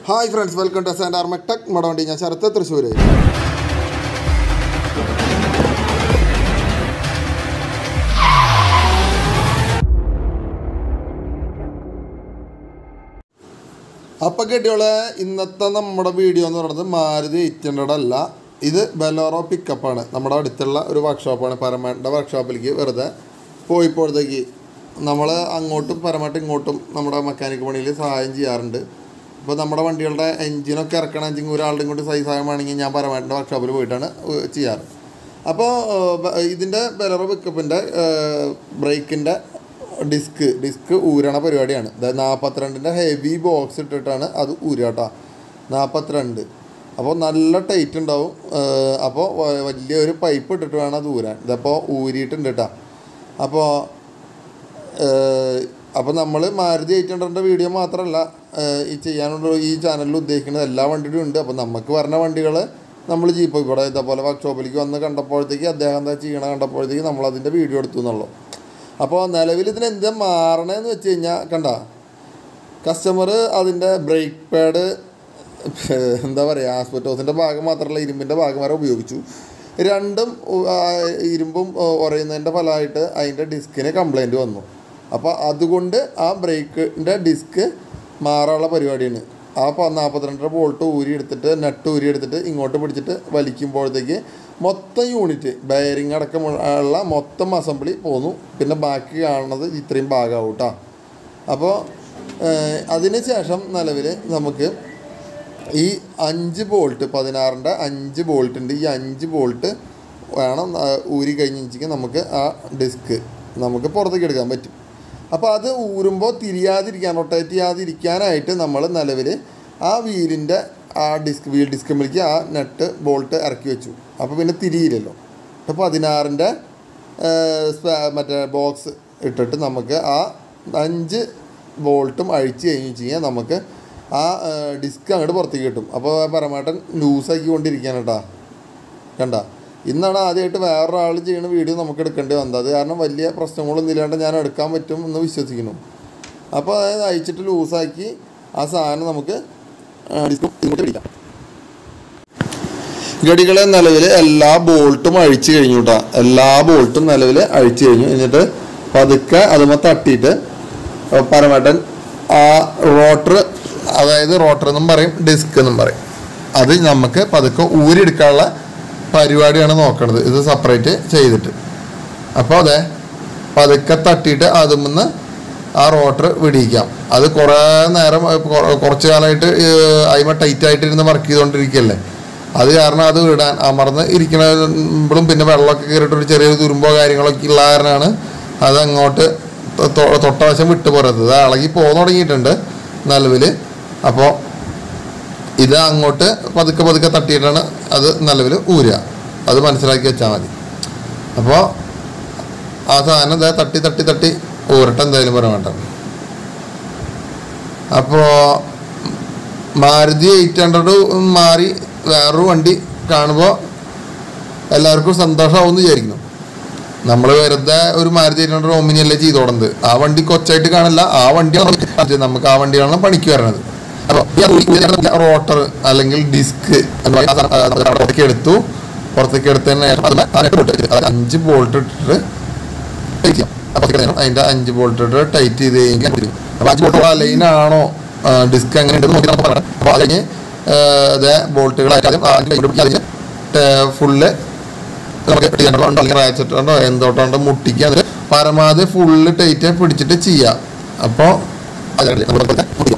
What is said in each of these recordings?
hi friends welcome to സാൻഡ് ആർമക് tech മടവണ്ടി ഞാൻ ശരത്ത് തൃശ്ശൂർ അപ്പം കെട്ടിയോളെ ഇന്നത്തെ നമ്മുടെ വീഡിയോ എന്ന് പറയുന്നത് മാരുതി എയ്റ്റ് ഹൺഡ്രഡ് അല്ല ഇത് ബലോറോ പിക്കപ്പാണ് നമ്മുടെ അടുത്തുള്ള ഒരു വർക്ക്ഷോപ്പാണ് പരമാൻ്റെ വർക്ക്ഷോപ്പിലേക്ക് വെറുതെ പോയിപ്പോഴത്തേക്ക് നമ്മൾ അങ്ങോട്ടും പരമായിട്ട് ഇങ്ങോട്ടും നമ്മുടെ മെക്കാനിക് പണിയിൽ സഹായം ചെയ്യാറുണ്ട് ഇപ്പോൾ നമ്മുടെ വണ്ടികളുടെ എഞ്ചിനൊക്കെ ഇറക്കണമെങ്കിൽ ഒരാളുടെ ഇങ്ങോട്ട് സൈസ് ആകുകയാണെങ്കിൽ ഞാൻ പരമായിട്ടിൻ്റെ വർക്ക്ഷോപ്പിൽ പോയിട്ടാണ് ഏഹ് ചെയ്യാറ് അപ്പോൾ ഇതിൻ്റെ ബലറോ പിക്കപ്പിൻ്റെ ബ്രേക്കിൻ്റെ ഡിസ്ക് ഡിസ്ക് ഊരണ പരിപാടിയാണ് അതായത് നാൽപ്പത്തിരണ്ടിൻ്റെ ഹെവി ബോക്സ് ഇട്ടിട്ടാണ് അത് ഊരാട്ടോ നാൽപ്പത്തിരണ്ട് അപ്പോൾ നല്ല ടൈറ്റ് ഉണ്ടാവും ഏഹ് അപ്പോൾ വ- വലിയൊരു പൈപ്പ് ഇട്ടിട്ട് വേണം അത് ഊരാൻ ഇതപ്പോൾ ഊരിയിട്ടുണ്ട് കേട്ടോ അപ്പോൾ അപ്പോൾ നമ്മൾ മാരുതി എയ്റ്റ് ഹൺഡ്രഡിൻ്റെ വീഡിയോ മാത്രമല്ല ഏഹ് ഈ ചെയ്യാനുള്ള ഈ ചാനലിൽ ഉദ്ദേശിക്കുന്നത് എല്ലാ വണ്ടികളും ഉണ്ട് അപ്പോൾ നമുക്ക് വരുന്ന വണ്ടികൾ നമ്മൾ ജീപ്പ് ഇവിടെ ഇതേപോലെ വർക്ക്ഷോപ്പിലേക്ക് വന്ന് കണ്ടപ്പോഴത്തേക്ക് അദ്ദേഹം എന്താ ചെയ്യണ കണ്ടപ്പോഴത്തേക്ക് നമ്മൾ അതിൻ്റെ വീഡിയോ എടുത്തു എന്നുള്ളൂ അപ്പോൾ നിലവിൽ ഇതിന് എന്താ മാറണേന്ന് വെച്ച് കഴിഞ്ഞാൽ കണ്ട കസ്റ്റമർ അതിൻ്റെ ബ്രേക്ക് പാഡ് എന്താ പറയുക ആസ്പെറ്റോസിൻ്റെ ഭാഗം മാത്രമല്ല ഇരുമ്പിൻ്റെ ഭാഗം വരെ ഉപയോഗിച്ചു രണ്ടും ഉ- ആ, ഇരുമ്പും ഉ, ഉറയുന്നതിൻ്റെ ഫലമായിട്ട് അതിൻ്റെ ഡിസ്കിന് കംപ്ലൈൻറ്റ് വന്നു അപ്പോൾ അതുകൊണ്ട് ആ ബ്രേക്കിൻ്റെ ഡിസ്ക് മാറാനുള്ള പരിപാടിയാണ് ആ പ- നാൽപ്പത്തിരണ്ടര ബോൾട്ട് ഊരി എടുത്തിട്ട് നട്ട് ഊരി എടുത്തിട്ട് ഇങ്ങോട്ട് പിടിച്ചിട്ട് വലിക്കുമ്പോഴത്തേക്ക് മൊത്തം യൂണിറ്റ് ബയറിംഗ് അടക്കം ഉള്ള മൊത്തം അസംബ്ലി പോന്നു പിന്നെ ബാക്കി കാണുന്നത് ഇത്രയും ഭാഗമാവും കേട്ടോ അപ്പോൾ അതിന് ശേഷം നിലവിൽ നമുക്ക് ഈ അഞ്ച് ബോൾട്ട് പതിനാറിൻ്റെ അഞ്ച് ബോൾട്ട് ഉണ്ട് ഈ അഞ്ച് ബോൾട്ട് വേണം ആ, ഊരി കഴിഞ്ഞിരിക്കും നമുക്ക് ആ ഡിസ്ക് നമുക്ക് പുറത്തേക്ക് എടുക്കാൻ പറ്റും അപ്പോൾ അത് ഊരുമ്പോൾ തിരിയാതിരിക്കാൻ റൊട്ടേറ്റ് ചെയ്യാതിരിക്കാനായിട്ട് നമ്മൾ നിലവിൽ ആ വീലിൻ്റെ ആ ഡിസ്ക് വീൽ ഡിസ്കമ്മിലേക്ക് ആ നട്ട് ബോൾട്ട് ഇറക്കി വെച്ചു അപ്പോൾ പിന്നെ തിരിയില്ലല്ലോ അപ്പോൾ പതിനാറിൻ്റെ മറ്റേ ബോക്സ് ഇട്ടിട്ട് നമുക്ക് ആ അഞ്ച് ബോൾട്ടും അഴിച്ച് കഴിഞ്ഞ് വെച്ച് കഴിഞ്ഞാൽ നമുക്ക് ആ ഡിസ്ക് അങ്ങോട്ട് പുറത്തേക്ക് കിട്ടും അപ്പോൾ പരമായിട്ടൻ ലൂസാക്കി കൊണ്ടിരിക്കുകയാണ് കേട്ടോ കണ്ട ഇന്നാണ് ആദ്യമായിട്ട് വേറൊരാൾ ചെയ്യുന്ന വീഡിയോ നമുക്ക് എടുക്കേണ്ടി വന്നത് അത് കാരണം വലിയ പ്രശ്നങ്ങളൊന്നും ഇല്ലാണ്ട് ഞാൻ എടുക്കാൻ പറ്റും എന്ന് വിശ്വസിക്കുന്നു അപ്പോൾ അതായത് അയച്ചിട്ട് ലൂസാക്കി ആ സാധനം നമുക്ക് ഡിസ്ക് ഇങ്ങോട്ട് പിടിക്കാം ഗടികളെ നിലവിൽ എല്ലാ ബോൾട്ടും അഴിച്ചു കഴിഞ്ഞു കേട്ടോ എല്ലാ ബോൾട്ടും നിലവിൽ അഴിച്ചു കഴിഞ്ഞു എന്നിട്ട് പതുക്കെ അതുമ്മ തട്ടിയിട്ട് പരമായിട്ടൻ ആ റോട്ടർ അതായത് റോട്ടർ എന്നും പറയും ഡിസ്ക് എന്നും പറയും അത് നമുക്ക് പതുക്കെ ഊരിയെടുക്കാനുള്ള പരിപാടിയാണ് നോക്കണത് ഇത് സെപ്പറേറ്റ് ചെയ്തിട്ട് അപ്പോൾ അതെ പതുക്കെ തട്ടിയിട്ട് അതുമെന്ന് ആ റോട്ടർ വിടിയിക്കാം അത് കുറേ നേരം ഏർ, കൊ- കുറച്ച് കാലമായിട്ട് അയിമ ടൈറ്റ് ആയിട്ട് ഇരുന്ന് വർക്ക് ചെയ്തുകൊണ്ടിരിക്കുകയല്ലേ അത് കാരണം അത് വിടാൻ അമർന്ന് ഇരിക്കണമ്പോഴും പിന്നെ വെള്ളമൊക്കെ കയറിയിട്ട് ഒരു ചെറിയൊരു തുരുമ്പോ കാര്യങ്ങളൊക്കെ ഉള്ള കാരണമാണ് അത് അങ്ങോട്ട് തൊ- തൊ- തൊട്ടവശം വിട്ടു പോരുന്നത് അത് ഇളകി പോകാൻ തുടങ്ങിയിട്ടുണ്ട് നിലവിൽ അപ്പോൾ ഇത് അങ്ങോട്ട് പതുക്കെ പതുക്കെ തട്ടിയിട്ടാണ് അത് നിലവിൽ ഊരുക അത് മനസ്സിലാക്കി വെച്ചാൽ മതി അപ്പോൾ ആ സാധനം ഇതാ തട്ടി തട്ടി തട്ടി ഊരട്ടെ എന്തായാലും പറയാൻ വേണ്ട അപ്പോൾ മാരുതി എയ്റ്റ് ഹൺഡ്രഡ് മാറി വേറൊരു വണ്ടി കാണുമ്പോൾ എല്ലാവർക്കും സന്തോഷമാവും വിചാരിക്കുന്നു നമ്മൾ വെറുതെ ഒരു മാരുതി എയ്റ്റ് ഹൺഡ്രഡ് ഓമിനി അല്ലേ ചെയ്തോടുന്നത് ആ വണ്ടി കൊച്ചായിട്ട് കാണില്ല ആ വണ്ടിയാണ് നമുക്ക് നമുക്ക് ആ വണ്ടിയാണ് പണിക്ക് വരണത് അപ്പോൾ റോട്ടർ അല്ലെങ്കിൽ ഡിസ്ക് പുറത്തേക്ക് എടുത്തു പുറത്തേക്ക് എടുത്തതിന് ശേഷം അതിന് അതിനകത്ത് bolt വെച്ച് അത് അഞ്ച് ബോൾട്ട് ഇട്ടിട്ട് ടൈറ്റ് ചെയ്യാം അപ്പോൾ അതിൻ്റെ അഞ്ച് ബോൾട്ട് ഇട്ട് ടൈറ്റ് ചെയ്ത് കഴിഞ്ഞാൽ അപ്പോൾ അഞ്ച് ബോൾട്ട് ലൈനാണോ ഡിസ്ക് അങ്ങനെ ഉണ്ടെന്ന് നോക്കി നമുക്ക് പറയാം അപ്പോൾ അത് കഴിഞ്ഞ് ഇതേ ബോൾട്ടുകളായിട്ട് ആദ്യം ആ അഞ്ച് ലൈൻ പിടിക്കുക അതിന് ഫുള്ള് നമുക്ക് ചെയ്യാനുണ്ടോ അല്ലെങ്കിൽ റാച്ചറ്റ് ഉണ്ടോ എന്തോട്ടോ മുട്ടിക്കുക അതിൽ പരമാവധി ഫുള്ള് ടൈറ്റ് പിടിച്ചിട്ട് ചെയ്യാം അപ്പോൾ അതിനല്ലേ നമ്മൾ മുടിക്കാം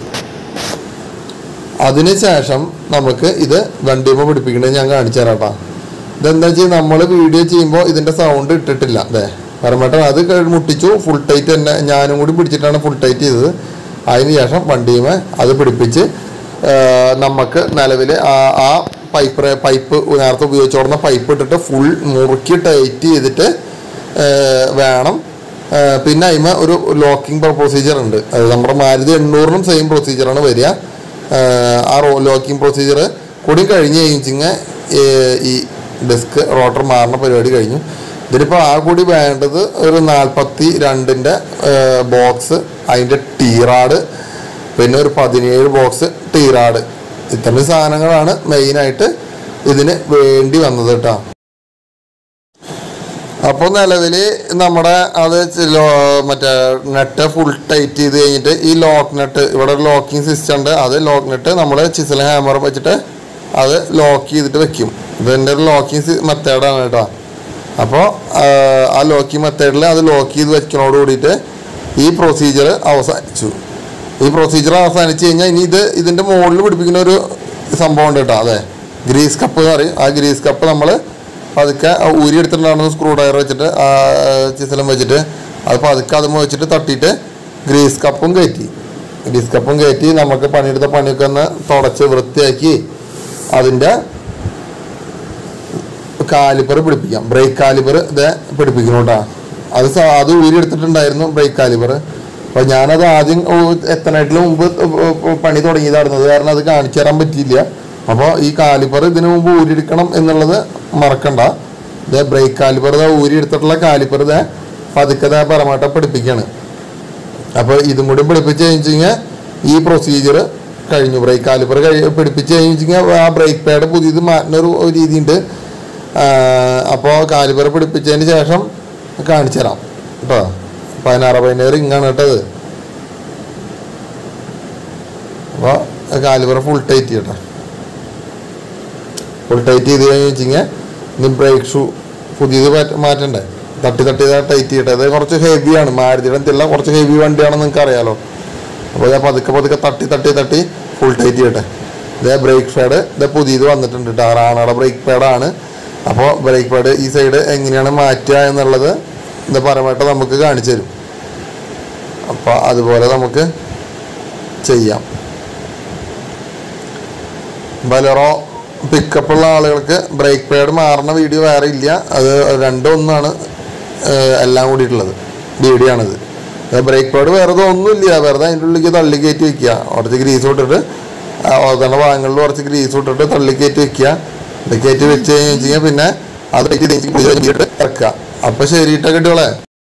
അതിനുശേഷം നമുക്ക് ഇത് വണ്ടിയുമ്പോൾ പിടിപ്പിക്കേണ്ടത് ഞാൻ കാണിച്ചു തരാം കേട്ടോ ഇതെന്താ വെച്ചാൽ നമ്മൾ വീഡിയോ ചെയ്യുമ്പോൾ ഇതിൻ്റെ സൗണ്ട് ഇട്ടിട്ടില്ല അതെ പരമായിട്ട് അത് കഴി- മുട്ടിച്ചു ഫുൾ ടൈറ്റ് തന്നെ ഞാനും കൂടി പിടിച്ചിട്ടാണ് ഫുൾ ടൈറ്റ് ചെയ്തത് അതിന് ശേഷം വണ്ടിയുമേ അത് പിടിപ്പിച്ച് ആ, നമുക്ക് നിലവിൽ ആ ആ പൈപ്പ് പൈപ്പ് നേരത്തെ ഉപയോഗിച്ചോടുന്ന പൈപ്പ് ഇട്ടിട്ട് ഫുൾ മുറുക്കി ടൈറ്റ് ചെയ്തിട്ട് ആ, വേണം ആ, പിന്നെ അതിമ ഒരു ലോക്കിംഗ് പ്രൊസീജിയർ ഉണ്ട് അത് നമ്മുടെ മാരുതി എണ്ണൂറിനും സെയിം പ്രൊസീജിയറാണ് വരിക ആ, ആ റോ ലോക്കിംഗ് പ്രൊസീജിയർ കൂടി കഴിഞ്ഞ് കഴിഞ്ഞിങ്ങനെ ഈ ഡെസ്ക് റോട്ടർ മാറുന്ന പരിപാടി കഴിഞ്ഞു ഇതിലിപ്പോൾ ആ കൂടി വേണ്ടത് ഒരു നാൽപ്പത്തി രണ്ടിൻ്റെ ബോക്സ് അതിൻ്റെ ടീറാഡ് പിന്നെ ഒരു പതിനേഴ് ബോക്സ് ടീറാഡ് ഇത്രയും സാധനങ്ങളാണ് മെയിനായിട്ട് ഇതിന് വേണ്ടി വന്നത് കേട്ടോ അപ്പോൾ നിലവിൽ നമ്മുടെ അത് ചി- ലോ- മറ്റേ നെറ്റ് ഫുൾ ടൈറ്റ് ചെയ്ത് കഴിഞ്ഞിട്ട് ഈ ലോക്ക് നെറ്റ് ഇവിടെ ഒരു ലോക്കിംഗ് സിസ്റ്റം ഉണ്ട് അത് ലോക്ക് നെറ്റ് നമ്മൾ ചിസൽ ഹാമർ വെച്ചിട്ട് അത് ലോക്ക് ചെയ്തിട്ട് വെക്കും ഇതിൻ്റെ ഒരു ലോക്കിംഗ് മെത്തേഡാണ് കേട്ടോ അപ്പോൾ ആ ലോക്കിംഗ് മെത്തേഡിൽ അത് ലോക്ക് ചെയ്ത് വെക്കുന്നതോട് കൂടിയിട്ട് ഈ പ്രൊസീജിയർ അവസാനിച്ചു ഈ പ്രൊസീജിയർ അവസാനിച്ച് കഴിഞ്ഞാൽ ഇനി ഇത് ഇതിൻ്റെ മുകളിൽ പിടിപ്പിക്കുന്ന ഒരു സംഭവം ഉണ്ട് കേട്ടോ അതെ ഗ്രീസ് കപ്പ് എന്ന് പറയും ആ ഗ്രീസ് കപ്പ് നമ്മൾ പതുക്കെ ആ ഊരി എടുത്തിട്ടുണ്ടായിരുന്ന സ്ക്രൂ ഡ്രൈവർ വെച്ചിട്ട് ആ ചിസലം വെച്ചിട്ട് അത് പതുക്കെ അതുമ്പോൾ വെച്ചിട്ട് തട്ടിയിട്ട് ഗ്രീസ് കപ്പും കയറ്റി ഗ്രീസ് കപ്പും കയറ്റി നമുക്ക് പണിയെടുത്ത പണിയൊക്കെ ഒന്ന് തുടച്ച് വൃത്തിയാക്കി അതിൻ്റെ കാലിപ്പർ പിടിപ്പിക്കാം ബ്രേക്ക് കാലിപ്പർ ഇത് പിടിപ്പിക്കണം കേട്ടോ അത് സ- അത് ഊരി എടുത്തിട്ടുണ്ടായിരുന്നു ബ്രേക്ക് കാലിപ്പർ അപ്പോൾ ഞാനത് ആദ്യം ഓ- എത്തനായിട്ടിന് മുമ്പ് പണി തുടങ്ങിയതായിരുന്നു അത് കാരണം അത് കാണിച്ചു തരാൻ പറ്റിയില്ല അപ്പോൾ ഈ കാലിപ്പർ ഇതിനു മുമ്പ് ഊരിയെടുക്കണം എന്നുള്ളത് മറക്കണ്ട ഇത് ബ്രേക്ക് കാലിപ്പർ ഇതാ ഊരി എടുത്തിട്ടുള്ള കാലിപ്പർ ഇത് പതുക്കെ ദാ പരമായിട്ട് പിടിപ്പിക്കുകയാണ് അപ്പോൾ ഇതും കൂടി പിടിപ്പിച്ച് കഴിഞ്ഞാൽ ഈ പ്രൊസീജിയർ കഴിഞ്ഞു ബ്രേക്ക് കാലിപ്പർ കഴി പിടിപ്പിച്ച് കഴിഞ്ഞാൽ ആ ബ്രേക്ക് പാഡ് പുതിയത് മാറ്റുന്ന ഒരു ഒരു രീതിയുണ്ട് അപ്പോൾ കാലിപ്പർ പിടിപ്പിച്ചതിന് ശേഷം കാണിച്ചു തരാം കേട്ടോ പതിനാറ് പതിനേഴ് റിങ്ങാണ് കേട്ടത് അപ്പോൾ കാലിപ്പർ ഫുൾ ടൈറ്റ് ചെയ്യട്ടെ ഫുൾ ടൈറ്റ് ചെയ്ത് കഴിഞ്ഞ് വെച്ചിങ്ങനെ ഇനി ബ്രേക്ക് ഷൂ പുതിയത് മാറ്റ- മാറ്റണ്ടേ തട്ടി തട്ടി ടൈറ്റ് ചെയ്യട്ടെ അത് കുറച്ച് ഹെവിയാണ് മാരുതിയുടെ എന്തില്ല കുറച്ച് ഹെവി വണ്ടിയാണെന്ന് നിങ്ങൾക്ക് അറിയാലോ അപ്പോൾ ഞാൻ പതുക്കെ പതുക്കെ തട്ടി തട്ടി തട്ടി ഫുൾ ടൈറ്റ് ചെയ്യട്ടെ ഇതേ ബ്രേക്ക് പാഡ് ഇത് പുതിയത് വന്നിട്ടുണ്ട് കേട്ടോ റാണയുടെ ബ്രേക്ക് പാഡാണ് അപ്പോൾ ബ്രേക്ക് പാഡ് ഈ സൈഡ് എങ്ങനെയാണ് മാറ്റുക എന്നുള്ളത് ഇത് പരമായിട്ട് നമുക്ക് കാണിച്ചു തരും അപ്പോൾ അതുപോലെ നമുക്ക് ചെയ്യാം ബലറോ പിക്കപ്പ് ഉള്ള ആളുകൾക്ക് ബ്രേക്ക് പാഡ് മാറുന്ന വീഡിയോ വേറെ ഇല്ല അത് രണ്ടും ഒന്നാണ് ഏഹ്, എല്ലാം കൂടിയിട്ടുള്ളത് വീഡിയോ ആണിത് ബ്രേക്ക് പാഡ് വേറെ ഒന്നുമില്ല വെറുതെ അതിൻ്റെ ഉള്ളിലേക്ക് തള്ളി കയറ്റി വെക്കുക കുറച്ച് ഗ്രീസ് വിട്ടിട്ട് ഓതണ ഭാഗങ്ങളിൽ കുറച്ച് ഗ്രീസ് വിട്ടിട്ട് തള്ളി കയറ്റി വെക്കുക ഇത് കയറ്റി വെച്ച് കഴിഞ്ഞ് കഴിഞ്ഞാൽ പിന്നെ അത് ഇറക്കുക അപ്പോൾ ശരിയിട്ടൊക്കെ കിട്ടിയോളെ